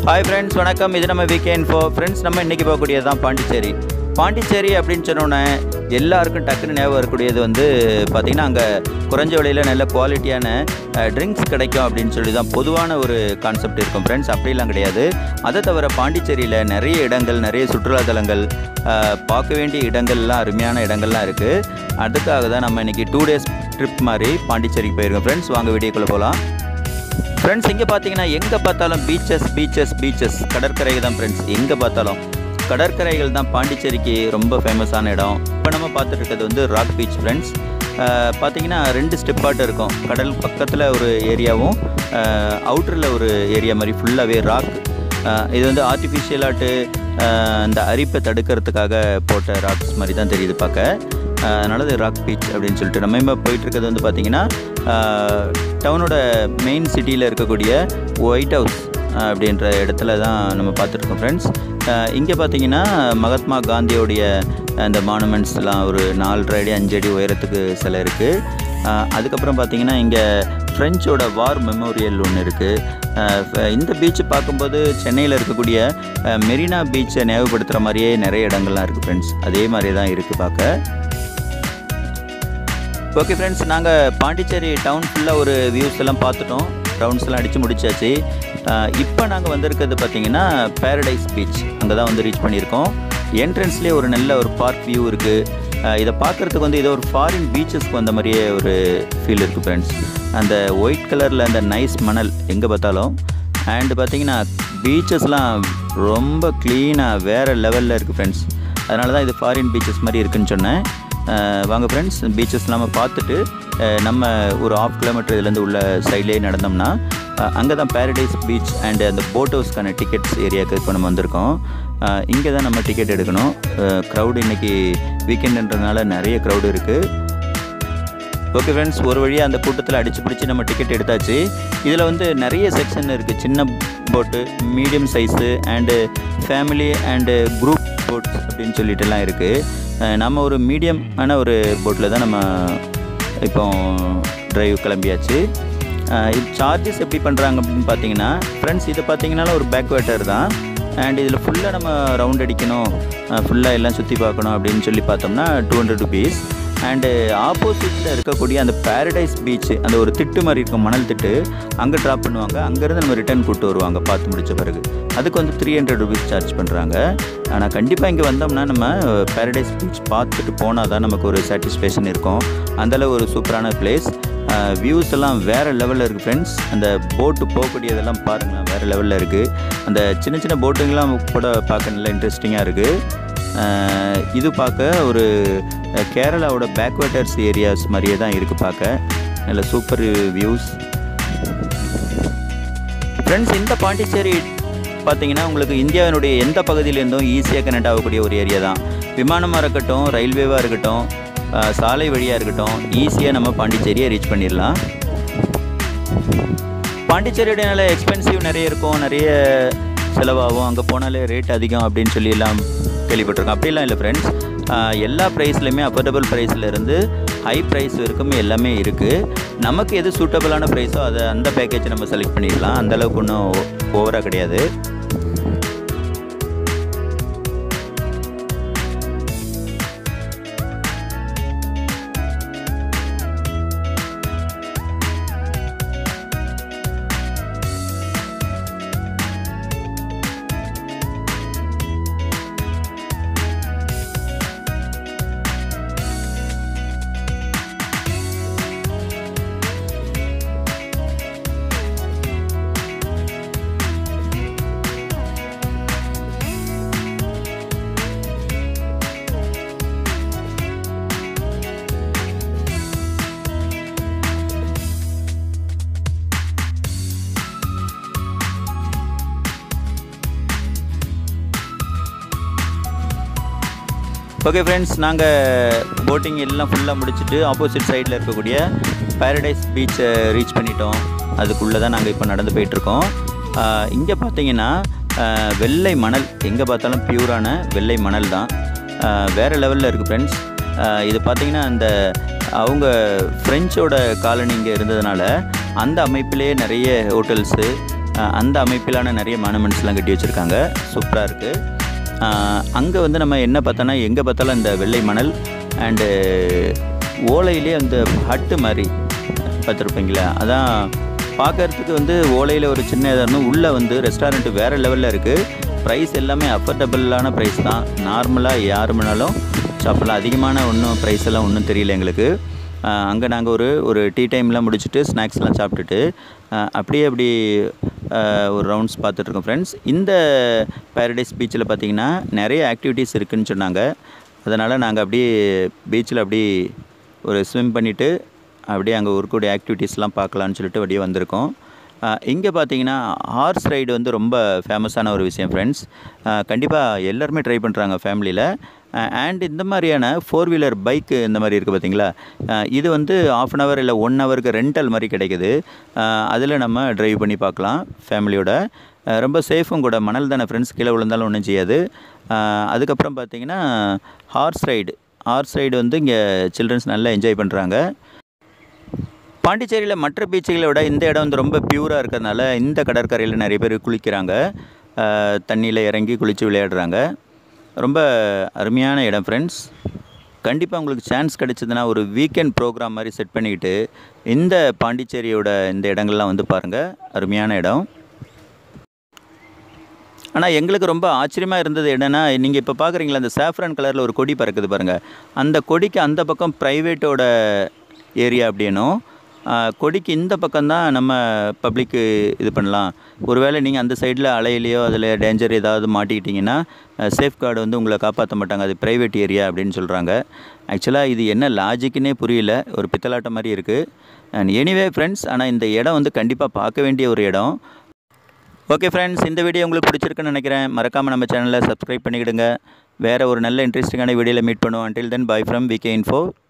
hi friends வணக்கம் இது நம்ம வீக்கெண்ட் ஃபோ ஃப்ரெண்ட்ஸ் நம்ம இன்றைக்கி போகக்கூடியது தான் பாண்டிச்சேரி பாண்டிச்சேரி அப்படின்னு சொன்னோன்னே எல்லாருக்கும் டக்குன்னு ஞாபகம் வரக்கூடியது வந்து பார்த்திங்கன்னா அங்கே குறைஞ்ச விலையில் நல்ல குவாலிட்டியான ட்ரிங்க்ஸ் கிடைக்கும் அப்படின்னு சொல்லி தான் பொதுவான ஒரு கான்செப்ட் இருக்கும் ஃப்ரெண்ட்ஸ் அப்படிலாம் கிடையாது அதை தவிர பாண்டிச்சேரியில் நிறைய இடங்கள் நிறைய சுற்றுலாத்தலங்கள் அஹ், பார்க்க வேண்டிய இடங்கள்லாம் அருமையான இடங்கள்லாம் இருக்குது அதுக்காக தான் நம்ம இன்றைக்கி டூ டேஸ் ட்ரிப் மாதிரி பாண்டிச்சேரிக்கு போயிருக்கோம் ஃப்ரெண்ட்ஸ் வாங்க வீடியோக்குள்ளே போகலாம் ஃப்ரெண்ட்ஸ் இங்கே பார்த்தீங்கன்னா எங்கே பார்த்தாலும் பீச்சஸ் பீச்சஸ் பீச்சஸ் கடற்கரை தான் ஃப்ரெண்ட்ஸ் எங்கே பார்த்தாலும் கடற்கரைகள் தான் பாண்டிச்சேரிக்கு ரொம்ப ஃபேமஸான இடம் இப்போ நம்ம பார்த்துட்டு இருக்கிறது வந்து ராக் பீச் ஃப்ரெண்ட்ஸ் பார்த்தீங்கன்னா ரெண்டு ஸ்டெப்பாட்டு இருக்கும் கடல் பக்கத்தில் ஒரு ஏரியாவும் அவுட்டரில் ஒரு ஏரியா மாதிரி ஃபுல்லாகவே ராக் இது வந்து ஆர்டிஃபிஷியலாட்டு இந்த அரிப்பை தடுக்கிறதுக்காக போட்ட ராக்ஸ் மாதிரி தான் தெரியுது பார்க்க அதனால இது ராக் பீச் அப்படின்னு சொல்லிட்டு நம்ம இப்போ போயிட்டு இருக்கிறது வந்து பார்த்தீங்கன்னா டவுனோட மெயின் சிட்டியில் இருக்கக்கூடிய ஒயிட் ஹவுஸ் அப்படின்ற இடத்துல தான் நம்ம பார்த்துருக்கோம் ஃப்ரெண்ட்ஸ் இங்கே பார்த்தீங்கன்னா மகாத்மா காந்தியோடைய அந்த மானுமெண்ட்ஸ்லாம் ஒரு நாலரை அடி அஞ்சு அடி உயரத்துக்கு சிலை இருக்குது அதுக்கப்புறம் பார்த்தீங்கன்னா இங்கே ஃப்ரெஞ்சோட வார் மெமோரியல் ஒன்று இருக்குது இந்த பீச் பார்க்கும்போது சென்னையில் இருக்கக்கூடிய அஹ், மெரினா பீச்சை ஞாபகப்படுத்துகிற மாதிரியே நிறைய இடங்கள்லாம் இருக்குது ஃப்ரெண்ட்ஸ் அதே மாதிரி தான் இருக்குது பார்க்க ஓகே ஃப்ரெண்ட்ஸ் நாங்கள் பாண்டிச்சேரி டவுன் ஃபுல்லாக ஒரு வியூஸ் எல்லாம் பார்த்துட்டோம் ரவுண்ட்ஸ் எல்லாம் அடித்து முடிச்சாச்சு இப்போ நாங்கள் வந்திருக்கிறது பார்த்தீங்கன்னா பேரடைஸ் பீச் அங்கே தான் வந்து ரீச் பண்ணியிருக்கோம் என்ட்ரன்ஸ்லேயே ஒரு நல்ல ஒரு பார்க் வியூ இருக்குது இதை பார்க்குறதுக்கு வந்து இது ஒரு ஃபாரின் பீச்சஸ்க்கு வந்த மாதிரியே ஒரு ஃபீல் இருக்குது ஃப்ரெண்ட்ஸ் அந்த ஒயிட் கலரில் அந்த நைஸ் மணல் எங்கே பார்த்தாலும் அண்டு பார்த்தீங்கன்னா பீச்சஸ்லாம் ரொம்ப க்ளீனாக வேறு லெவலில் இருக்குது ஃப்ரெண்ட்ஸ் அதனால தான் இது ஃபாரின் பீச்சஸ் மாதிரி இருக்குன்னு சொன்னேன் அஹ் வாங்க ஃப்ரெண்ட்ஸ் பீச்சஸ் நம்ம பார்த்துட்டு அஹ் நம்ம ஒரு ஆஃப் கிலோமீட்டர் இதுலேருந்து உள்ள சைட்லேயே நடந்தோம்னா அங்கே தான் பேரடைஸ் பீச் அண்ட் அந்த போட் ஹவுஸ்க்கான டிக்கெட்ஸ் ஏரியாவுக்கு இப்போ நம்ம வந்திருக்கோம் இங்கே தான் நம்ம டிக்கெட் எடுக்கணும் க்ரௌடு இன்றைக்கி வீக்கெண்டுன்றதுனால நிறைய க்ரௌடு இருக்குது ஓகே ஃப்ரெண்ட்ஸ் ஒரு வழியாக அந்த கூட்டத்தில் அடித்து பிடிச்சி நம்ம டிக்கெட் எடுத்தாச்சு இதில் வந்து நிறைய செக்ஷன் இருக்குது சின்ன boat medium size and family and group boats அப்படின்னு சொல்லிட்டுலாம் இருக்குது நம்ம ஒரு மீடியமான ஒரு போட்டில் தான் நம்ம இப்போ டிரைவ் கிளம்பியாச்சு அஹ் இது சார்ஜஸ் எப்படி பண்ணுறாங்க அப்படின்னு பார்த்தீங்கன்னா ஃப்ரெண்ட்ஸ் இதை பார்த்தீங்கன்னா ஒரு பேக் வாட்டர் தான் அண்ட் இதில் ஃபுல்லாக நம்ம ரவுண்ட் அடிக்கணும் ஃபுல்லாக எல்லாம் சுற்றி பார்க்கணும் அப்படின்னு சொல்லி பார்த்தோம்னா டூ ஹண்ட்ரட் ருபீஸ் அண்டு ஆப்போசிட்டில் இருக்கக்கூடிய அந்த பேரடைஸ் பீச் அந்த ஒரு திட்டு மாதிரி இருக்கும் மணல் திட்டு அங்கே ட்ராப் பண்ணுவாங்க அங்கேருந்து நம்ம ரிட்டர்ன் கூப்பிட்டு வருவாங்க பார்த்து முடிச்ச பிறகு அதுக்கு வந்து த்ரீ ஹண்ட்ரட் ருபீஸ் சார்ஜ் பண்ணுறாங்க ஆனால் கண்டிப்பாக இங்கே வந்தோம்னா நம்ம பேரடைஸ் பீச் பார்த்துட்டு போனால் தான் நமக்கு ஒரு சாட்டிஸ்ஃபேக்ஷன் இருக்கும் அந்தளவு ஒரு சூப்பரான பிளேஸ் வியூஸ் எல்லாம் வேறு லெவலில் இருக்குது ஃப்ரெண்ட்ஸ் அந்த போட்டு போகக்கூடியதெல்லாம் பாருங்களேன் வேறு லெவலில் இருக்குது அந்த சின்ன சின்ன போட்டுங்கெல்லாம் கூட பார்க்க நல்லா இன்ட்ரெஸ்டிங்காக இருக்குது அஹ் இது பார்க்க ஒரு அஹ், கேரளாவோட பேக்வாட்டர்ஸ் ஏரியாஸ் மாதிரியே தான் இருக்குது பார்க்க நல்ல சூப்பர் வியூஸ் ஃப்ரெண்ட்ஸ் இந்த பாண்டிச்சேரி பார்த்தீங்கன்னா உங்களுக்கு இந்தியாவினுடைய எந்த பகுதியிலேருந்தும் ஈஸியாக கனெக்ட் ஆகக்கூடிய ஒரு ஏரியா தான் விமானமாக இருக்கட்டும் ரயில்வேவாக இருக்கட்டும் அஹ், சாலை வழியாக இருக்கட்டும் ஈஸியாக நம்ம பாண்டிச்சேரியை ரீச் பண்ணிடலாம் பாண்டிச்சேரியோட நல்ல எக்ஸ்பென்சிவ் நிறைய இருக்கும் நிறைய செலவாகும் அங்கே போனாலே ரேட் அதிகம் அப்படின்னு சொல்லி எல்லாம் கேள்விப்பட்டிருக்கோம் அப்படிலாம் இல்லை ஃப்ரெண்ட்ஸ் எல்லா ப்ரைஸ்லையுமே அஃபோர்டபுள் ப்ரைஸில் இருந்து ஹை ப்ரைஸ் வரைக்கும் எல்லாமே இருக்குது நமக்கு எது சூட்டபிளான ப்ரைஸோ அதை அந்த பேக்கேஜை நம்ம செலக்ட் பண்ணிடலாம் அந்த அளவுக்கு ஒன்றும் ஓவராக கிடையாது ஓகே ஃப்ரெண்ட்ஸ் நாங்கள் போட்டிங் எல்லாம் ஃபுல்லாக முடிச்சுட்டு ஆப்போசிட் சைடில் இருக்கக்கூடிய பாரடைஸ் பீச்சை ரீச் பண்ணிட்டோம் அதுக்குள்ளே தான் நாங்கள் இப்போ நடந்து போயிட்டுருக்கோம் இங்கே பார்த்தீங்கன்னா ஆஹ், வெள்ளை மணல் எங்கே பார்த்தாலும் பியூரான வெள்ளை மணல் தான் ஆஹ், வேறு லெவலில் இருக்குது ஃப்ரெண்ட்ஸ் இது பார்த்தீங்கன்னா அந்த அவங்க ஃப்ரெஞ்சோட காலனி இங்கே இருந்ததுனால அந்த அமைப்பிலே நிறைய ஹோட்டல்ஸு அஹ், அந்த அமைப்பிலான நிறைய மானுமெண்ட்ஸ்லாம் கட்டி வச்சுருக்காங்க சூப்பராக இருக்குது அங்கே வந்து நம்ம என்ன பார்த்தோன்னா எங்கே பார்த்தாலும் இந்த வெள்ளை மணல் அண்டு ஓலையிலே அந்த ஹட்டு மாதிரி பார்த்துருப்பீங்களா அதான் பார்க்கறதுக்கு வந்து ஓலையில் ஒரு சின்ன இதாக இருந்தாலும் உள்ளே வந்து ரெஸ்டாரண்ட்டு வேறு லெவலில் இருக்குது ப்ரைஸ் எல்லாமே அஃபர்டபுளான ப்ரைஸ் தான் நார்மலாக யார் வேணாலும் சாப்பிடலாம் அதிகமான ஒன்றும் ப்ரைஸ் எல்லாம் ஒன்றும் தெரியல எங்களுக்கு அங்கே நாங்கள் ஒரு ஒரு டீ டைம்லாம் முடிச்சுட்டு ஸ்நாக்ஸ்லாம் சாப்பிட்டுட்டு அஹ், அப்படியே அப்படி அஹ், ஒரு ரவுண்ட்ஸ் பார்த்துட்ருக்கோம் ஃப்ரெண்ட்ஸ் இந்த பேரடைஸ் பீச்சில் பார்த்தீங்கன்னா நிறைய ஆக்டிவிட்டீஸ் இருக்குதுன்னு சொன்னாங்க அதனால் நாங்கள் அப்படியே பீச்சில் அப்படி ஒரு ஸ்விம் பண்ணிவிட்டு அப்படியே அங்கே இருக்கக்கூடிய ஆக்டிவிட்டீஸ்லாம் பார்க்கலான்னு சொல்லிட்டு அப்படியே வந்திருக்கோம் இங்கே பார்த்தீங்கன்னா ஹார்ஸ் ரைடு வந்து ரொம்ப ஃபேமஸான ஒரு விஷயம் ஃப்ரெண்ட்ஸ் கண்டிப்பாக எல்லாருமே ட்ரை பண்ணுறாங்க ஃபேமிலியில் அண்ட் இந்த மாதிரியான ஃபோர் வீலர் பைக்கு இந்த மாதிரி இருக்குது பார்த்தீங்களா அஹ், இது வந்து ஆஃப் அன் ஹவர் இல்லை ஒன் ஹவருக்கு ரெண்டல் மாதிரி கிடைக்குது அதில் நம்ம ட்ரைவ் பண்ணி பார்க்கலாம் ஃபேமிலியோட அஹ், ரொம்ப சேஃபும் கூட மணல் தானே ஃப்ரெண்ட்ஸ் கீழே விழுந்தாலும் ஒன்றும் செய்யாது அஹ், அதுக்கப்புறம் பார்த்தீங்கன்னா ஹார்ஸ் ரைடு ஹார்ஸ் ரைடு வந்து இங்கே சில்ட்ரன்ஸ் நல்லா என்ஜாய் பண்ணுறாங்க பாண்டிச்சேரியில் மற்ற பீச்சுகளை விட இந்த இடம் வந்து ரொம்ப பியூராக இருக்கிறதுனால இந்த கடற்கரையில் நிறைய பேர் குளிக்கிறாங்க தண்ணியில் இறங்கி குளித்து விளையாடுறாங்க ரொம்ப அருமையான இடம் ஃப்ரெண்ட்ஸ் கண்டிப்பாக உங்களுக்கு சான்ஸ் கிடைச்சதுன்னா ஒரு வீக்கெண்ட் ப்ரோக்ராம் மாதிரி செட் பண்ணிக்கிட்டு இந்த பாண்டிச்சேரியோட இந்த இடங்கள்லாம் வந்து பாருங்கள் அருமையான இடம் ஆனால் எங்களுக்கு ரொம்ப ஆச்சரியமாக இருந்தது என்னென்னா நீங்கள் இப்போ பார்க்குறீங்களா அந்த சாஃப்ரான் கலரில் ஒரு கொடி பறக்குது பாருங்கள் அந்த கொடிக்கு அந்த பக்கம் ப்ரைவேட்டோட ஏரியா அப்படின்னும் ஆ, கொடிக்கு இந்த பக்கம்தான் நம்ம பப்ளிக்கு இது பண்ணலாம் ஒருவேளை நீங்கள் அந்த சைடில் அலையிலையோ அதில் டேஞ்சர் ஏதாவது மாட்டிக்கிட்டிங்கன்னா சேஃப் கார்டு வந்து உங்களை காப்பாற்ற மாட்டாங்க அது ப்ரைவேட் ஏரியா அப்படின்னு சொல்கிறாங்க ஆக்சுவலாக இது என்ன லாஜிக்குன்னே புரியல ஒரு பித்தலாட்டம் மாதிரி இருக்குது அண்ட் எனிவே ஃப்ரெண்ட்ஸ் ஆனால் இந்த இடம் வந்து கண்டிப்பாக பார்க்க வேண்டிய ஒரு இடம் ஓகே ஃப்ரெண்ட்ஸ் இந்த வீடியோ உங்களுக்கு பிடிச்சிருக்குன்னு நினைக்கிறேன் மறக்காமல் நம்ம சேனலை சப்ஸ்கிரைப் பண்ணிக்கிடுங்க வேறு ஒரு நல்ல இன்ட்ரெஸ்டிங்கான வீடியோவில் மீட் பண்ணுவோம் until then bye from VK info